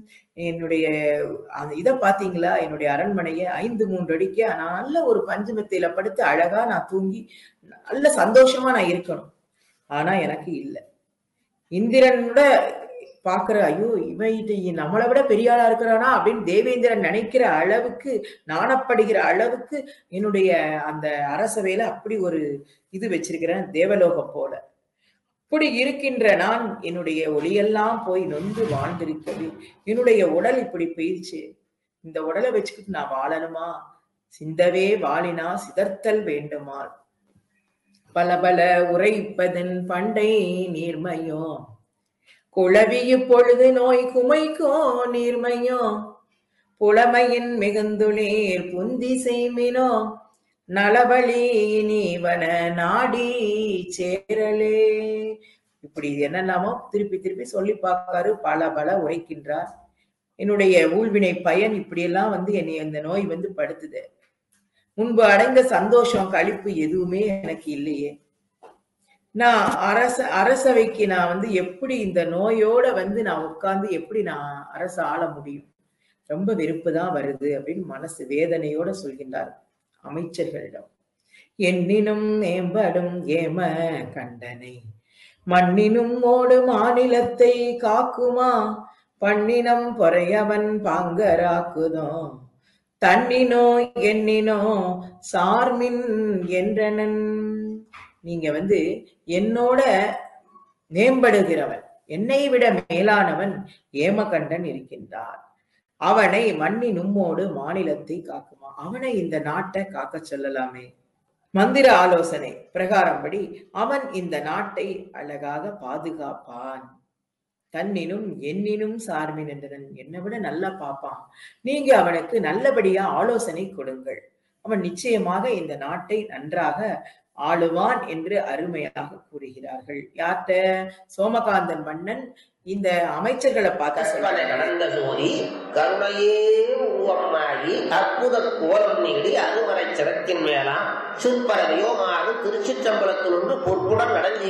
என்னுடைய அந்த இத பார்த்தீங்களா? என்னுடைய அரண்மனைய 5, 3 அடிக்கு நான் நல்ல ஒரு பஞ்சு மெத்தையில படுத்து அழகா நான் தூங்கி, நல்ல சந்தோஷமா நான் இருக்கணும். ஆனா எனக்கு இல்ல. இந்திரன் விட பார்க்கிற, ஐயோ! இவன் இது நம்மள விட பெரிய ஆளா இருக்கிறானா? அப்படின்னு தேவேந்திரன் நினைக்கிற அளவுக்கு, நாணப்படுகிற அளவுக்கு என்னுடைய அந்த அரசவையில அப்படி ஒரு இது வச்சிருக்கிறேன், தேவலோகம் போல. அப்படி இருக்கின்ற நான், என்னுடைய ஒளியெல்லாம் போய் நொந்து வாழ்ந்திருக்கவே, என்னுடைய உடல் இப்படி போயிருச்சே. இந்த உடல வச்சுக்கிட்டு நான் வாழணுமா? சிந்தவே வாழினா சிதர்த்தல் வேண்டுமால். பலபல உரைப்பதன் பண்டை நீர்மையோ குழவி இப்பொழுது நோய் குமைக்கோ நீர்மையோ புலமையின் மிகுந்துளீர் புந்தி செய்மினோ நலவழி நீவன நாடி சேரலே இப்படி என்னெல்லாமோ திருப்பி திருப்பி சொல்லி பார்க்காரு பல பல உரைக்கின்றார் என்னுடைய ஊழ்வினை பயன் இப்படியெல்லாம் வந்து என்னை இந்த நோய் வந்து படுத்துது முன்பு அடைந்த சந்தோஷம் களிப்பு எதுவுமே எனக்கு இல்லையே நான் அரச அரசவைக்கு நான் வந்து எப்படி இந்த நோயோட வந்து நான் உட்கார்ந்து எப்படி நான் அரசு ஆள முடியும் ரொம்ப வெறுப்பு தான் வருது அப்படின்னு மனசு வேதனையோட சொல்கின்றார் அமைச்சர்களிடம் எண்ணினும் மேம்படும் ஏம கண்டனை மண்ணினும் ஓடு மாநிலத்தை காக்குமா பண்ணினம் பொறையவன் பாங்கராக்குதோ தன்னினோ எண்ணினோ சார்மின் என்றனன் நீங்க வந்து என்னோட மேம்படுகிறவன் என்னை விட மேலானவன் ஏமகண்டன் இருக்கின்றான் அவனை மண்ணி நும்மோடு மாநிலத்தை காக்குமா அவனை இந்த நாட்டை காக்க சொல்லலாமே மந்திர ஆலோசனை பிரகாரம்படி அவன் இந்த நாட்டை அழகாக பாதுகாப்பான் தன்னினும் எண்ணினும் சார்பின் என்றனன் என்னை விட நல்லா பார்ப்பான் நீங்க அவனுக்கு நல்லபடியா ஆலோசனை கொடுங்கள் அவன் நிச்சயமாக இந்த நாட்டை நன்றாக ஆளுவான் என்று அருமையாக கூறுகிறார்கள் யார்கிட்ட சோமகாந்தன் மன்னன் இந்த அமைச்சர்களை பார்த்து கற்பனை சொல்றாங்க கடந்த சோதி கருணையே உருவமாகி அற்புத கோலம் நீடி அருமறை சிறக்கின் மேலாம் சிற்பர வியோமாறு திருச்சிற்றம்பலத்தில் ஒன்று பொற்புடன் நடந்து